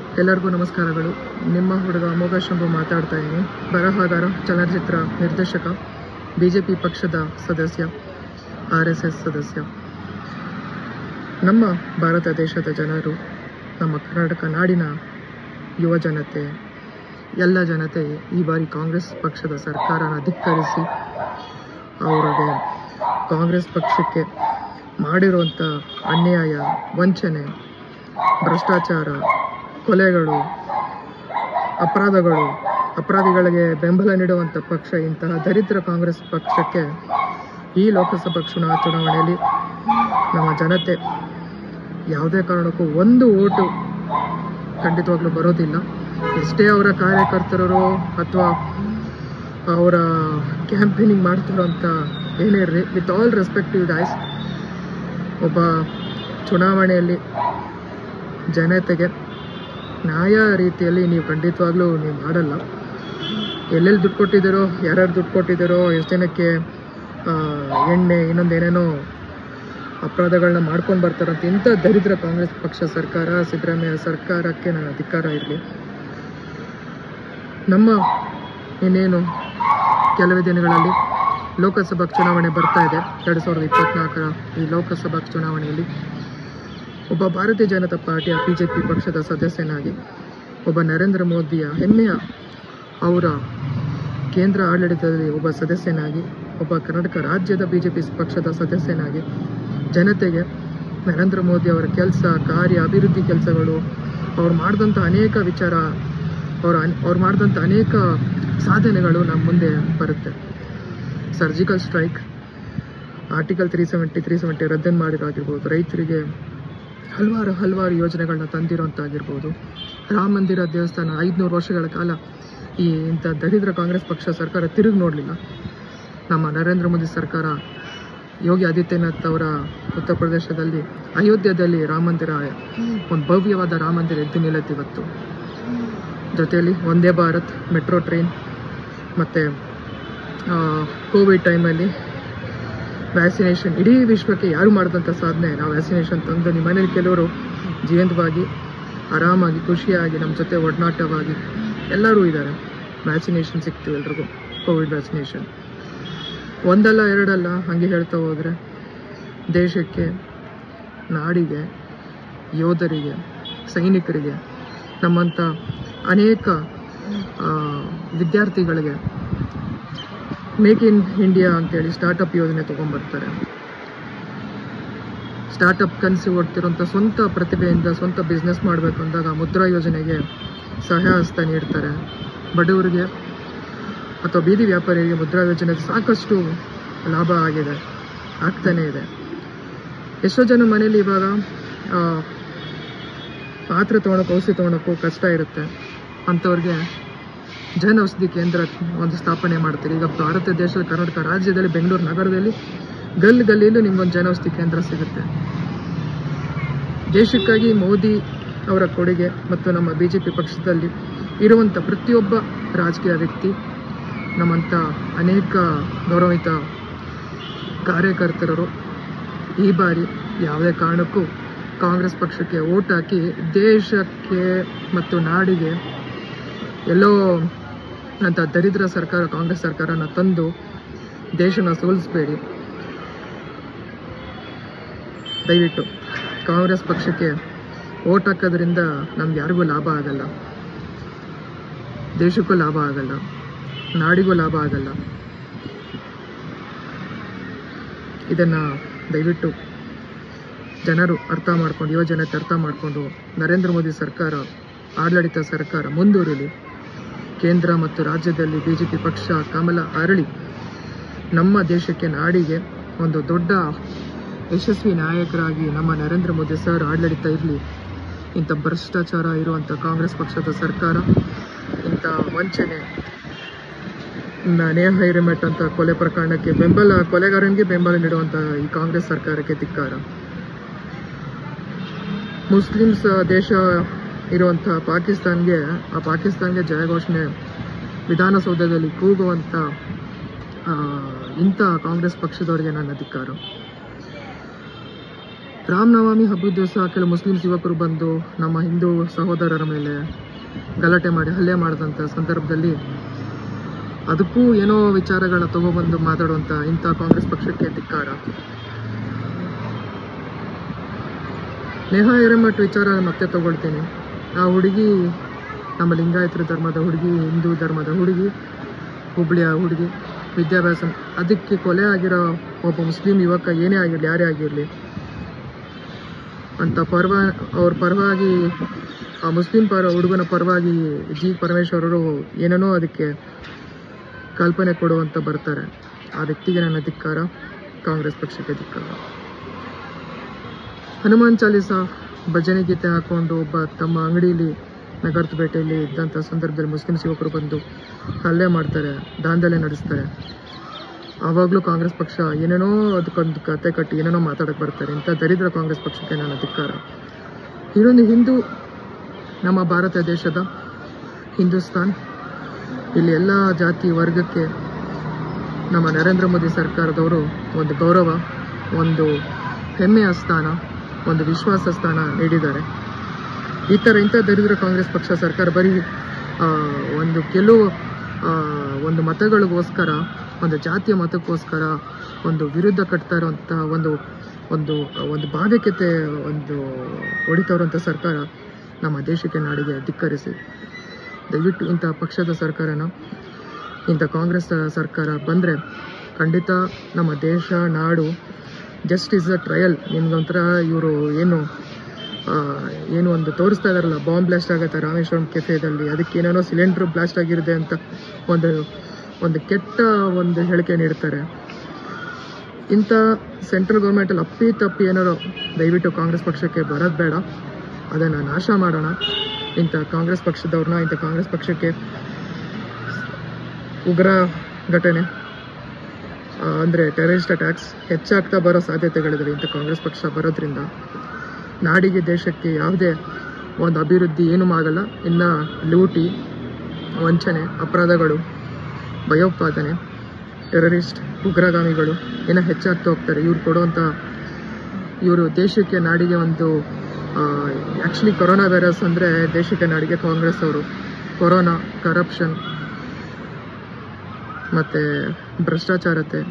ಎಲ್ಲರಿಗೂ ನಮಸ್ಕಾರಗಳು ನಿಮ್ಮ ಹುಡುಗ ಅಮೋಘ ಶಂಭು ಮಾತಾಡ್ತಾ ಇದ್ದೀನಿ ಬರಹಗಾರ ಚಲನಚಿತ್ರ ನಿರ್ದೇಶಕ ಬಿಜೆಪಿ ಪಕ್ಷದ ಸದಸ್ಯ ಆರ್ ಎಸ್ ಎಸ್ ಸದಸ್ಯ ನಮ್ಮ ಭಾರತ ದೇಶದ ಜನರು ನಮ್ಮ ಕರ್ನಾಟಕ ನಾಡಿನ ಯುವ ಜನತೆ ಎಲ್ಲ ಜನತೆ ಈ ಬಾರಿ ಕಾಂಗ್ರೆಸ್ ಪಕ್ಷದ ಸರ್ಕಾರನ ಧಿಕ್ಕರಿಸಿ ಅವರಿಗೆ ಕಾಂಗ್ರೆಸ್ ಪಕ್ಷಕ್ಕೆ ಮಾಡಿರುವಂಥ ಅನ್ಯಾಯ ವಂಚನೆ ಭ್ರಷ್ಟಾಚಾರ ಕೊಲೆಗಳು ಅಪರಾಧಗಳು ಅಪರಾಧಿಗಳಿಗೆ ಬೆಂಬಲ ನೀಡುವಂಥ ಪಕ್ಷ ಇಂತಹ ದರಿದ್ರ ಕಾಂಗ್ರೆಸ್ ಪಕ್ಷಕ್ಕೆ ಈ ಲೋಕಸಭಾ ಚುನಾ ಚುನಾವಣೆಯಲ್ಲಿ ನಮ್ಮ ಜನತೆ ಯಾವುದೇ ಕಾರಣಕ್ಕೂ ಒಂದು ಓಟು ಖಂಡಿತವಾಗ್ಲೂ ಬರೋದಿಲ್ಲ ಎಷ್ಟೇ ಅವರ ಕಾರ್ಯಕರ್ತರು ಅಥವಾ ಅವರ ಕ್ಯಾಂಪೇನಿಂಗ್ ಮಾಡ್ತಿರೋಂಥ ಏನೇ ಇರಲಿ ವಿತ್ ಆಲ್ ರೆಸ್ಪೆಕ್ಟಿವ್ ಗೈಸ್ ಒಬ್ಬ ಚುನಾವಣೆಯಲ್ಲಿ ಜನತೆಗೆ ನ್ಯಾಯ ರೀತಿಯಲ್ಲಿ ನೀವು ಖಂಡಿತವಾಗ್ಲೂ ನೀವು ಮಾಡಲ್ಲ ಎಲ್ಲೆಲ್ಲಿ ದುಡ್ಡು ಕೊಟ್ಟಿದ್ದೀರೋ ಯಾರ್ಯಾರು ದುಡ್ಡು ಕೊಟ್ಟಿದ್ದೀರೋ ಎಷ್ಟು ಜನಕ್ಕೆ ಆ, ಎಣ್ಣೆ ಇನ್ನೊಂದು ಏನೇನೋ ಅಪರಾಧಗಳನ್ನ ಮಾಡ್ಕೊಂಡು ಬರ್ತಾರಂತ ಇಂಥ ದರಿದ್ರ ಕಾಂಗ್ರೆಸ್ ಪಕ್ಷ ಸರ್ಕಾರ ಸಿದ್ದರಾಮಯ್ಯ ಸರ್ಕಾರಕ್ಕೆ ನನ್ನ ಅಧಿಕಾರ ಇರಲಿ ನಮ್ಮ ಇನ್ನೇನು ಕೆಲವೇ ದಿನಗಳಲ್ಲಿ ಲೋಕಸಭಾ ಚುನಾವಣೆ ಬರ್ತಾ ಇದೆ ಎರಡು ಸಾವಿರದ ಇಪ್ಪತ್ನಾಲ್ಕರ ಈ ಲೋಕಸಭಾ ಚುನಾವಣೆಯಲ್ಲಿ ಒಬ್ಬ ಭಾರತೀಯ ಜನತಾ ಪಾರ್ಟಿಯ ಬಿಜೆಪಿ ಪಕ್ಷದ ಸದಸ್ಯನಾಗಿ ಒಬ್ಬ ನರೇಂದ್ರ ಮೋದಿಯ ಹೆಮ್ಮೆಯ ಅವರ ಕೇಂದ್ರ ಆಡಳಿತದಲ್ಲಿ ಒಬ್ಬ ಸದಸ್ಯನಾಗಿ ಒಬ್ಬ ಕರ್ನಾಟಕ ರಾಜ್ಯದ ಬಿಜೆಪಿ ಪಕ್ಷದ ಸದಸ್ಯನಾಗಿ ಜನತೆಗೆ ನರೇಂದ್ರ ಮೋದಿ ಅವರ ಕೆಲಸ ಕಾರ್ಯ ಅಭಿವೃದ್ಧಿ ಕೆಲಸಗಳು ಅವ್ರು ಮಾಡಿದಂಥ ಅನೇಕ ವಿಚಾರ ಅವ್ರ ಅವ್ರು ಮಾಡಿದಂಥ ಅನೇಕ ಸಾಧನೆಗಳು ನಮ್ಮ ಮುಂದೆ ಬರುತ್ತೆ surgical strike article three seventy three seventy ರದ್ದನ್ನು ಮಾಡಿರೋಗಿರ್ಬೋದು ರೈತರಿಗೆ ಹಲವಾರು ಹಲವಾರು ಯೋಜನೆಗಳನ್ನ ತಂದಿರೋಂತಾಗಿರ್ಬೋದು ರಾಮ ಮಂದಿರ ದೇವಸ್ಥಾನ ಐದುನೂರು ವರ್ಷಗಳ ಕಾಲ ಈ ಇಂಥ ದರಿದ್ರ ಕಾಂಗ್ರೆಸ್ ಪಕ್ಷ ಸರ್ಕಾರ ತಿರುಗಿ ನೋಡಲಿಲ್ಲ ನಮ್ಮ ನರೇಂದ್ರ ಮೋದಿ ಸರ್ಕಾರ ಯೋಗಿ ಆದಿತ್ಯನಾಥ್ ಅವರ ಉತ್ತರ ಪ್ರದೇಶದಲ್ಲಿ ಅಯೋಧ್ಯದಲ್ಲಿ ರಾಮ ಮಂದಿರ ಒಂದು ಭವ್ಯವಾದ ರಾಮ ಮಂದಿರ ಎದ್ದು ನಿಲ್ಲತ್ತೆ ಇವತ್ತು ಜೊತೆಯಲ್ಲಿ ಒಂದೇ ಭಾರತ್ ಮೆಟ್ರೋ ಟ್ರೈನ್ ಮತ್ತು ಕೋವಿಡ್ ಟೈಮಲ್ಲಿ ವ್ಯಾಕ್ಸಿನೇಷನ್ ಇಡೀ ವಿಶ್ವಕ್ಕೆ ಯಾರು ಮಾಡಿದಂಥ ಸಾಧನೆ ನಾವು ವ್ಯಾಕ್ಸಿನೇಷನ್ ತಂದು ನಿಮ್ಮ ಮನೇಲಿ ಕೆಲವರು ಜೀವಂತವಾಗಿ ಆರಾಮಾಗಿ ಖುಷಿಯಾಗಿ ನಮ್ಮ ಜೊತೆ ಒಡನಾಟವಾಗಿ ಎಲ್ಲರೂ ಇದ್ದಾರೆ ವ್ಯಾಕ್ಸಿನೇಷನ್ ಸಿಕ್ತು ಎಲ್ರಿಗೂ ಕೋವಿಡ್ ವ್ಯಾಕ್ಸಿನೇಷನ್ ಒಂದಲ್ಲ ಎರಡಲ್ಲ ಹಾಗೆ ಹೇಳ್ತಾ ಹೋದರೆ ದೇಶಕ್ಕೆ ನಾಡಿಗೆ ಯೋಧರಿಗೆ ಸೈನಿಕರಿಗೆ ನಮ್ಮಂಥ ಅನೇಕ ಆ, ವಿದ್ಯಾರ್ಥಿಗಳಿಗೆ ಮೇಕ್ ಇನ್ ಇಂಡಿಯಾ ಅಂತೇಳಿ ಸ್ಟಾರ್ಟಪ್ ಯೋಜನೆ ತೊಗೊಂಬರ್ತಾರೆ ಸ್ಟಾರ್ಟಪ್ ಕನಸು ಹೊಡ್ತಿರೋಂಥ ಸ್ವಂತ ಪ್ರತಿಭೆಯಿಂದ ಸ್ವಂತ ಬಿಸ್ನೆಸ್ ಮಾಡಬೇಕು ಅಂದಾಗ ಮುದ್ರಾ ಯೋಜನೆಗೆ ಸಹಾಯ ಹಸ್ತ ನೀಡ್ತಾರೆ ಬಡವರಿಗೆ ಅಥವಾ ಬೀದಿ ವ್ಯಾಪಾರಿಗಳಿಗೆ ಮುದ್ರಾ ಯೋಜನೆ ಸಾಕಷ್ಟು ಲಾಭ ಆಗಿದೆ ಆಗ್ತಾನೇ ಇದೆ ಎಷ್ಟೋ ಜನ ಮನೇಲಿ ಇವಾಗ ಆ, ಪಾತ್ರೆ ತೊಗೊಳಕ್ಕೆ ಔಷಧಿ ತೊಗೊಳಕ್ಕೂ ಕಷ್ಟ ಇರುತ್ತೆ ಅಂಥವ್ರಿಗೆ ಜನ ಔಷಧಿ ಕೇಂದ್ರ ಒಂದು ಸ್ಥಾಪನೆ ಮಾಡ್ತೀರಿ ಈಗ ಭಾರತ ದೇಶದ ಕರ್ನಾಟಕ ರಾಜ್ಯದಲ್ಲಿ ಬೆಂಗಳೂರು ನಗರದಲ್ಲಿ ಗಲ್ಲಿ ಗಲ್ಲಿಯಲ್ಲೂ ನಿಮ್ಗೊಂದು ಜನೌಷಧಿ ಕೇಂದ್ರ ಸಿಗುತ್ತೆ ದೇಶಕ್ಕಾಗಿ ಮೋದಿ ಅವರ ಕೊಡುಗೆ ಮತ್ತು ನಮ್ಮ ಬಿ ಜೆ ಪಿ ಪಕ್ಷದಲ್ಲಿ ಇರುವಂಥ ಪ್ರತಿಯೊಬ್ಬ ರಾಜಕೀಯ ವ್ಯಕ್ತಿ ನಮ್ಮಂಥ ಅನೇಕ ಗೌರವಿತ ಕಾರ್ಯಕರ್ತರು ಈ ಬಾರಿ ಯಾವುದೇ ಕಾರಣಕ್ಕೂ ಕಾಂಗ್ರೆಸ್ ಪಕ್ಷಕ್ಕೆ ಓಟ್ ಹಾಕಿ ದೇಶಕ್ಕೆ ಮತ್ತು ನಾಡಿಗೆ ಎಲ್ಲೋ ಅಂತ ದರಿದ್ರ ಸರ್ಕಾರ ಕಾಂಗ್ರೆಸ್ ಸರ್ಕಾರನ ತಂದು ದೇಶನ ಸೋಲಿಸಬೇಡಿ ದಯವಿಟ್ಟು ಕಾಂಗ್ರೆಸ್ ಪಕ್ಷಕ್ಕೆ ಓಟ್ ಹಾಕೋದ್ರಿಂದ ನಮ್ಗೆ ಯಾರಿಗೂ ಲಾಭ ಆಗಲ್ಲ ದೇಶಕ್ಕೂ ಲಾಭ ಆಗಲ್ಲ ನಾಡಿಗೂ ಲಾಭ ಆಗಲ್ಲ ಇದನ್ನ ದಯವಿಟ್ಟು ಜನರು ಅರ್ಥ ಮಾಡ್ಕೊಂಡು ಯುವ ಜನತೆ ಅರ್ಥ ಮಾಡಿಕೊಂಡು ನರೇಂದ್ರ ಮೋದಿ ಸರ್ಕಾರ ಆಡಳಿತ ಸರ್ಕಾರ ಮುಂದುವರಿಲಿ ಕೇಂದ್ರ ಮತ್ತು ರಾಜ್ಯದಲ್ಲಿ ಬಿಜೆಪಿ ಪಕ್ಷ ಕಮಲ ಅರಳಿ ನಮ್ಮ ದೇಶಕ್ಕೆ ನಾಡಿಗೆ ಒಂದು ದೊಡ್ಡ ಯಶಸ್ವಿ ನಾಯಕರಾಗಿ ನಮ್ಮ ನರೇಂದ್ರ ಮೋದಿ ಸರ್ ಆಡಳಿತ ಇರಲಿ ಇಂಥ ಭ್ರಷ್ಟಾಚಾರ ಇರುವಂಥ ಕಾಂಗ್ರೆಸ್ ಪಕ್ಷದ ಸರ್ಕಾರ ಇಂಥ ವಂಚನೆ ನ- ನೇಹ ಹಿರೇಮಠ್ ಅಂತ ಕೊಲೆ ಪ್ರಕರಣಕ್ಕೆ ಬೆಂಬಲ ಕೊಲೆಗಾರನಿಗೆ ಬೆಂಬಲ ನೀಡುವಂಥ ಈ ಕಾಂಗ್ರೆಸ್ ಸರ್ಕಾರಕ್ಕೆ ಧಿಕ್ಕಾರ ಮುಸ್ಲಿಮ್ಸ್ ದೇಶ ಇರುವಂಥ ಪಾಕಿಸ್ತಾನ್ಗೆ ಆ ಪಾಕಿಸ್ತಾನ್ಗೆ ಜಯಘೋಷಣೆ ವಿಧಾನಸೌಧದಲ್ಲಿ ಕೂಗುವಂಥ ಆ, ಇಂಥ ಕಾಂಗ್ರೆಸ್ ಪಕ್ಷದವರಿಗೆ ನನ್ನ ಧಿಕ್ಕಾರ ರಾಮನವಮಿ ಹಬ್ಬದ ದಿವಸ ಕೆಲವು ಮುಸ್ಲಿಂ ಯುವಕರು ಬಂದು ನಮ್ಮ ಹಿಂದೂ ಸಹೋದರರ ಮೇಲೆ ಗಲಾಟೆ ಮಾಡಿ ಹಲ್ಲೆ ಮಾಡಿದಂಥ ಸಂದರ್ಭದಲ್ಲಿ ಅದಕ್ಕೂ ಏನೋ ವಿಚಾರಗಳನ್ನ ತಗೊಬಂದು ಮಾತಾಡುವಂಥ ಇಂಥ ಕಾಂಗ್ರೆಸ್ ಪಕ್ಷಕ್ಕೆ ಧಿಕ್ಕಾರ ನೇಹಾ ಹಿರೇಮಠ್ ವಿಚಾರ ಮತ್ತೆ ತಗೊಳ್ತೀನಿ ಆ ಹುಡುಗಿ ನಮ್ಮ ಲಿಂಗಾಯತರ ಧರ್ಮದ ಹುಡುಗಿ ಹಿಂದೂ ಧರ್ಮದ ಹುಡುಗಿ ಹುಬ್ಳಿಯ ಹುಡುಗಿ ವಿದ್ಯಾಭ್ಯಾಸ ಅದಕ್ಕೆ ಕೊಲೆ ಆಗಿರೋ ಒಬ್ಬ ಮುಸ್ಲಿಂ ಯುವಕ ಏನೇ ಆಗಿರಲಿ ಯಾರೇ ಆಗಿರಲಿ ಅಂತ ಪರ್ವ ಅವ್ರ ಪರವಾಗಿ ಆ ಮುಸ್ಲಿಂ ಪರ ಹುಡುಗನ ಪರವಾಗಿ ಜಿ ಪರಮೇಶ್ವರರು ಏನೇನೋ ಅದಕ್ಕೆ ಕಲ್ಪನೆ ಕೊಡುವಂತ ಬರ್ತಾರೆ ಆ ವ್ಯಕ್ತಿಗೆ ನನ್ನ ಧಿಕ್ಕಾರ ಕಾಂಗ್ರೆಸ್ ಪಕ್ಷಕ್ಕೆ ಧಿಕ್ಕಾರ ಹನುಮಾನ್ ಚಾಲೀಸ ಭಜನೆ ಗೀತೆ ಹಾಕೊಂಡು ಒಬ್ಬ ತಮ್ಮ ಅಂಗಡಿಯಲ್ಲಿ ನಗರಪೇಟೆಯಲ್ಲಿ ಇದ್ದಂಥ ಸಂದರ್ಭದಲ್ಲಿ ಮುಸ್ಲಿಂ ಯುವಕರು ಬಂದು ಹಲ್ಲೆ ಮಾಡ್ತಾರೆ ದಾಂಧಲೆ ನಡೆಸ್ತಾರೆ ಆವಾಗಲೂ ಕಾಂಗ್ರೆಸ್ ಪಕ್ಷ ಏನೇನೋ ಅದಕ್ಕೊಂದು ಕತೆ ಕಟ್ಟಿ ಏನೇನೋ ಮಾತಾಡಕ್ಕೆ ಬರ್ತಾರೆ ಇಂಥ ದರಿದ್ರ ಕಾಂಗ್ರೆಸ್ ಪಕ್ಷಕ್ಕೆ ನನ್ನ ಧಿಕ್ಕಾರ ಇನ್ನೊಂದು ಹಿಂದೂ ನಮ್ಮ ಭಾರತ ದೇಶದ ಹಿಂದೂಸ್ತಾನ್ ಇಲ್ಲಿ ಎಲ್ಲ ಜಾತಿ ವರ್ಗಕ್ಕೆ ನಮ್ಮ ನರೇಂದ್ರ ಮೋದಿ ಸರ್ಕಾರದವರು ಒಂದು ಗೌರವ ಒಂದು ಹೆಮ್ಮೆಯ ಸ್ಥಾನ ಒಂದು ವಿಶ್ವಾಸ ಸ್ಥಾನ ನೀಡಿದ್ದಾರೆ ಈ ಥರ ಇಂಥ ದರಿದ್ರ ಕಾಂಗ್ರೆಸ್ ಪಕ್ಷ ಸರ್ಕಾರ ಬರೀ ಆ, ಒಂದು ಕೆಲವು ಆ, ಒಂದು ಮತಗಳಿಗೋಸ್ಕರ ಒಂದು ಜಾತಿಯ ಮತಕ್ಕೋಸ್ಕರ ಒಂದು ವಿರುದ್ಧ ಕಟ್ತಾ ಇರುವಂಥ ಒಂದು ಒಂದು ಒಂದು ಭಾವ್ಯಕತೆ ಒಂದು ಹೊಡಿತಾ ಇರುವಂಥ ಸರ್ಕಾರ ನಮ್ಮ ದೇಶಕ್ಕೆ ನಾಡಿಗೆ ಧಿಕ್ಕರಿಸಿ ದಯವಿಟ್ಟು ಇಂಥ ಪಕ್ಷದ ಸರ್ಕಾರನ ಇಂಥ ಕಾಂಗ್ರೆಸ್ ಸರ್ಕಾರ ಬಂದರೆ ಖಂಡಿತ ನಮ್ಮ ದೇಶ ನಾಡು ಜಸ್ಟ್ ಇಸ್ ಅ ಟ್ರಯಲ್ ನಿಮ್ಗೊಂಥರ ಇವರು ಏನು ಆ, ಏನು ಒಂದು ತೋರಿಸ್ತಾ ಇದಾರಲ್ಲ ಬಾಂಬ್ ಬ್ಲಾಸ್ಟ್ ಆಗುತ್ತೆ ರಾಮೇಶ್ವರಂ ಕೆಫೆದಲ್ಲಿ ಅದಕ್ಕೆ ಏನೇನೋ ಸಿಲಿಂಡರ್ ಬ್ಲಾಸ್ಟ್ ಆಗಿರುತ್ತೆ ಅಂತ ಒಂದು ಒಂದು ಕೆಟ್ಟ ಒಂದು ಹೇಳಿಕೆ ನೀಡ್ತಾರೆ ಇಂಥ ಸೆಂಟ್ರಲ್ ಗೌರ್ಮೆಂಟಲ್ಲಿ ಅಪ್ಪಿ ತಪ್ಪಿ ಏನಾರು ದಯವಿಟ್ಟು ಕಾಂಗ್ರೆಸ್ ಪಕ್ಷಕ್ಕೆ ಬರೋದು ಬೇಡ ಅದನ್ನು ನಾಶ ಮಾಡೋಣ ಇಂಥ ಕಾಂಗ್ರೆಸ್ ಪಕ್ಷದವ್ರನ್ನ ಇಂಥ ಕಾಂಗ್ರೆಸ್ ಪಕ್ಷಕ್ಕೆ ಉಗ್ರ ಘಟನೆ ಆ, ಅಂದ್ರೆ ಟೆರರಿಸ್ಟ್ ಅಟ್ಯಾಕ್ಸ್ ಹೆಚ್ಚಾಗ್ತಾ ಬರೋ ಸಾಧ್ಯತೆಗಳಿದೆ ಇಂಥ ಕಾಂಗ್ರೆಸ್ ಪಕ್ಷ ಬರೋದ್ರಿಂದ ನಾಡಿಗೆ ದೇಶಕ್ಕೆ ಯಾವುದೇ ಒಂದು ಅಭಿವೃದ್ಧಿ ಏನೂ ಆಗಲ್ಲ ಇನ್ನು ಲೂಟಿ ವಂಚನೆ ಅಪರಾಧಗಳು ಭಯೋತ್ಪಾದನೆ ಟೆರರಿಸ್ಟ್ ಉಗ್ರಗಾಮಿಗಳು ಏನೋ ಹೆಚ್ಚಾಗ್ತಾ ಹೋಗ್ತಾರೆ ಇವ್ರು ಕೊಡುವಂಥ ಇವರು ದೇಶಕ್ಕೆ ನಾಡಿಗೆ ಒಂದು ಆ್ಯಕ್ಚುಲಿ ಕೊರೋನಾ ವೈರಸ್ ಅಂದರೆ ದೇಶಕ್ಕೆ ನಾಡಿಗೆ ಕಾಂಗ್ರೆಸ್ ಅವರು ಕೊರೋನಾ ಕರಪ್ಷನ್ ಮತ್ತು ಭ್ರಷ್ಟಾಚಾರತೆ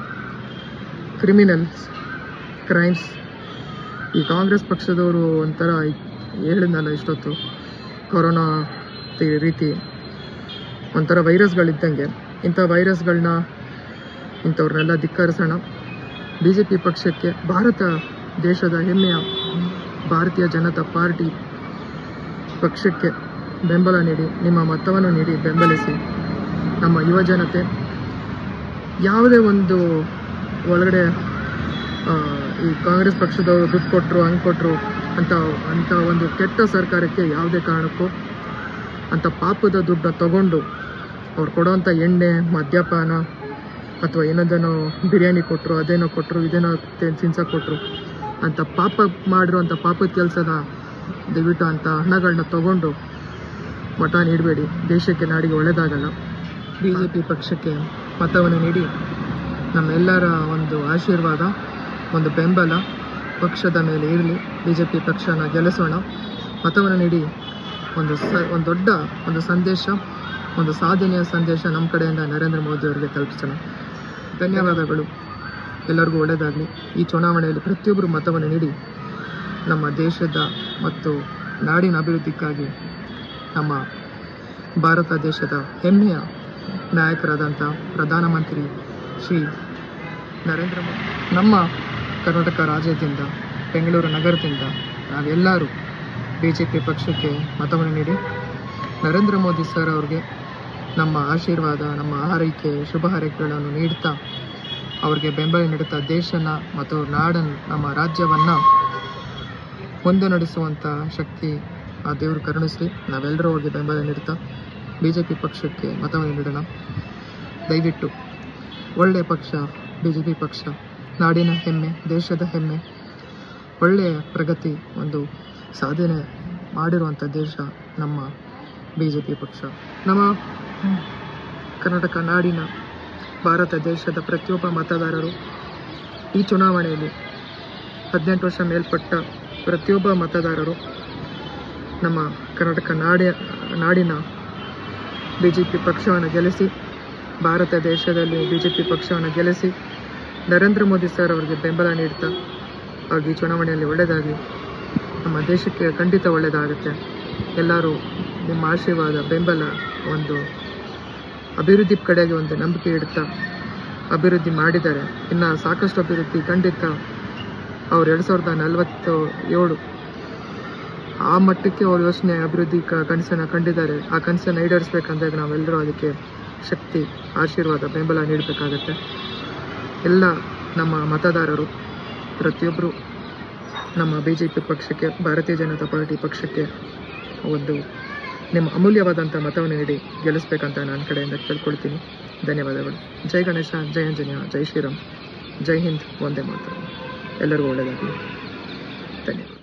ಕ್ರಿಮಿನಲ್ಸ್ ಕ್ರೈಮ್ಸ್ ಈ ಕಾಂಗ್ರೆಸ್ ಪಕ್ಷದವರು ಒಂಥರ ಹೇಳಿದ್ನಲ್ಲ ಇಷ್ಟೊತ್ತು ಕೊರೋನಾ ತಿ- ರೀತಿ ಒಂಥರ ವೈರಸ್ಗಳಿದ್ದಂಗೆ ಇಂಥ ವೈರಸ್ಗಳನ್ನ ಇಂಥವ್ರನ್ನೆಲ್ಲ ಧಿಕ್ಕರಿಸೋಣ ಬಿ ಜೆ ಪಿ ಪಕ್ಷಕ್ಕೆ ಭಾರತ ದೇಶದ ಹೆಮ್ಮೆಯ ಭಾರತೀಯ ಜನತಾ ಪಾರ್ಟಿ ಪಕ್ಷಕ್ಕೆ ಬೆಂಬಲ ನೀಡಿ ನಿಮ್ಮ ಮತವನ್ನು ನೀಡಿ ಬೆಂಬಲಿಸಿ ನಮ್ಮ ಯುವ ಜನತೆ ಯಾವುದೇ ಒಂದು ಒಳಗಡೆ ಆ, ಈ ಕಾಂಗ್ರೆಸ್ ಪಕ್ಷದವರು ದುಡ್ಡು ಕೊಟ್ಟರು ಹಂಗೆ ಕೊಟ್ಟರು ಅಂತ ಅಂತ ಒಂದು ಕೆಟ್ಟ ಸರ್ಕಾರಕ್ಕೆ ಯಾವುದೇ ಕಾರಣಕ್ಕೂ ಅಂತ ಪಾಪದ ದುಡ್ಡ ತಗೊಂಡು ಅವ್ರು ಕೊಡೋವಂಥ ಎಣ್ಣೆ ಮದ್ಯಪಾನ ಅಥವಾ ಏನದನೋ ಬಿರಿಯಾನಿ ಕೊಟ್ಟರು ಅದೇನೋ ಕೊಟ್ಟರು ಇದೇನೋ ತಿನ್ಸಕ್ಕೆ ಕೊಟ್ಟರು ಅಂತ ಪಾಪ ಮಾಡಿರುವಂಥ ಪಾಪದ ಕೆಲಸದ ದಯವಿಟ್ಟು ಅಂಥ ಹಣಗಳನ್ನ ತಗೊಂಡು ಮತ ನೀಡಬೇಡಿ ದೇಶಕ್ಕೆ ನಾಡಿಗೆ ಒಳ್ಳೆಯದಾಗಲ್ಲ ಬಿ ಜೆ ಪಿ ಪಕ್ಷಕ್ಕೆ ಮತವನ್ನು ನೀಡಿ ನಮ್ಮೆಲ್ಲರ ಒಂದು ಆಶೀರ್ವಾದ ಒಂದು ಬೆಂಬಲ ಪಕ್ಷದ ಮೇಲೆ ಇರಲಿ ಬಿ ಜೆ ಪಿ ಪಕ್ಷನ ಗೆಲ್ಲಿಸೋಣ ಮತವನ್ನು ನೀಡಿ ಒಂದು ಸ ಒಂದು ದೊಡ್ಡ ಒಂದು ಸಂದೇಶ ಒಂದು ಸಾಧನೆಯ ಸಂದೇಶ ನಮ್ಮ ಕಡೆಯಿಂದ ನರೇಂದ್ರ ಮೋದಿ ಅವರಿಗೆ ತಲುಪಿಸೋಣ ಧನ್ಯವಾದಗಳು ಎಲ್ಲರಿಗೂ ಒಳ್ಳೆಯದಾಗಲಿ ಈ ಚುನಾವಣೆಯಲ್ಲಿ ಪ್ರತಿಯೊಬ್ಬರು ಮತವನ್ನು ನೀಡಿ ನಮ್ಮ ದೇಶದ ಮತ್ತು ನಾಡಿನ ಅಭಿವೃದ್ಧಿಗಾಗಿ ನಮ್ಮ ಭಾರತ ದೇಶದ ಹೆಮ್ಮೆಯ ನಾಯಕರಾದಂಥ ಪ್ರಧಾನಮಂತ್ರಿ ಶ್ರೀ ನರೇಂದ್ರ ಮೋದಿ ನಮ್ಮ ಕರ್ನಾಟಕ ರಾಜ್ಯದಿಂದ ಬೆಂಗಳೂರು ನಗರದಿಂದ ನಾವೆಲ್ಲರೂ ಬಿ ಜೆ ಪಿ ಪಕ್ಷಕ್ಕೆ ಮತವನ್ನು ನೀಡಿ ನರೇಂದ್ರ ಮೋದಿ ಸರ್ ಅವ್ರಿಗೆ ನಮ್ಮ ಆಶೀರ್ವಾದ ನಮ್ಮ ಹಾರೈಕೆ ಶುಭ ಹಾರೈಕೆಗಳನ್ನು ನೀಡ್ತಾ ಅವ್ರಿಗೆ ಬೆಂಬಲ ನೀಡುತ್ತಾ ದೇಶನ ಮತ್ತು ನಾಡನ್ನು ನಮ್ಮ ರಾಜ್ಯವನ್ನು ಮುಂದೆ ನಡೆಸುವಂಥ ಶಕ್ತಿ ಆ ದೇವರು ಕರುಣಿಸಲಿ ನಾವೆಲ್ಲರೂ ಅವ್ರಿಗೆ ಬೆಂಬಲ ನೀಡ್ತಾ ಬಿ ಜೆ ಪಿ ಪಕ್ಷಕ್ಕೆ ಮತವನ್ನು ನೀಡೋಣ ದಯವಿಟ್ಟು ಒಳ್ಳೆಯ ಪಕ್ಷ ಬಿ ಜೆ ಪಿ ಪಕ್ಷ ನಾಡಿನ ಹೆಮ್ಮೆ ದೇಶದ ಹೆಮ್ಮೆ ಒಳ್ಳೆಯ ಪ್ರಗತಿ ಒಂದು ಸಾಧನೆ ಮಾಡಿರುವಂಥ ದೇಶ ನಮ್ಮ ಬಿ ಜೆ ಪಿ ಪಕ್ಷ ನಮ್ಮ ಕರ್ನಾಟಕ ನಾಡಿನ ಭಾರತ ದೇಶದ ಪ್ರತಿಯೊಬ್ಬ ಮತದಾರರು ಈ ಚುನಾವಣೆಯಲ್ಲಿ ಹದಿನೆಂಟು ವರ್ಷ ಮೇಲ್ಪಟ್ಟ ಪ್ರತಿಯೊಬ್ಬ ಮತದಾರರು ನಮ್ಮ ಕರ್ನಾಟಕ ನಾಡಿ ನಾಡಿನ ಬಿ ಜೆ ಪಿ ಪಕ್ಷವನ್ನು ಗೆಲ್ಲಿಸಿ ಭಾರತ ದೇಶದಲ್ಲಿ ಬಿ ಜೆ ಪಿ ಪಕ್ಷವನ್ನು ಗೆಲ್ಲಿಸಿ ನರೇಂದ್ರ ಮೋದಿ ಸರ್ ಅವರಿಗೆ ಬೆಂಬಲ ನೀಡ್ತಾ ಹಾಗೂ ಈ ಚುನಾವಣೆಯಲ್ಲಿ ಒಳ್ಳೆಯದಾಗಿ ನಮ್ಮ ದೇಶಕ್ಕೆ ಖಂಡಿತ ಒಳ್ಳೆಯದಾಗುತ್ತೆ ಎಲ್ಲರೂ ನಿಮ್ಮ ಆಶೀರ್ವಾದ ಬೆಂಬಲ ಒಂದು ಅಭಿವೃದ್ಧಿ ಕಡೆಗೆ ಒಂದು ನಂಬಿಕೆ ಇಡ್ತಾ ಅಭಿವೃದ್ಧಿ ಮಾಡಿದ್ದಾರೆ ಇನ್ನು ಸಾಕಷ್ಟು ಅಭಿವೃದ್ಧಿ ಖಂಡಿತ ಅವ್ರು ಎರಡು ಸಾವಿರದ ನಲವತ್ತು ಏಳು ಆ ಮಟ್ಟಕ್ಕೆ ಅವ್ರು ಯೋಚನೆ ಅಭಿವೃದ್ಧಿ ಕ ಕನಸನ್ನು ಕಂಡಿದ್ದಾರೆ ಆ ಕನಸನ್ನು ಈಡೇರಿಸ್ಬೇಕಂದಾಗ ನಾವೆಲ್ಲರೂ ಅದಕ್ಕೆ ಶಕ್ತಿ ಆಶೀರ್ವಾದ ಬೆಂಬಲ ನೀಡಬೇಕಾಗತ್ತೆ ಎಲ್ಲ ನಮ್ಮ ಮತದಾರರು ಪ್ರತಿಯೊಬ್ಬರು ನಮ್ಮ ಬಿ ಜೆ ಪಿ ಪಕ್ಷಕ್ಕೆ ಭಾರತೀಯ ಜನತಾ ಪಾರ್ಟಿ ಪಕ್ಷಕ್ಕೆ ಒಂದು ನಿಮ್ಮ ಅಮೂಲ್ಯವಾದಂಥ ಮತವನ್ನು ನೀಡಿ ಗೆಲ್ಲಿಸ್ಬೇಕಂತ ನನ್ನ ಕಡೆಯಿಂದ ಕೇಳ್ಕೊಳ್ತೀನಿ ಧನ್ಯವಾದಗಳು ಜೈ ಗಣೇಶ ಜೈ ಆಂಜನೇಯ ಜೈ ಶ್ರೀರಾಮ್ ಜೈ ಹಿಂದ್ ಒಂದೇ ಮಾತು ಎಲ್ಲರಿಗೂ ಒಳ್ಳೆಯದಾಗಲಿ ಧನ್ಯವಾದ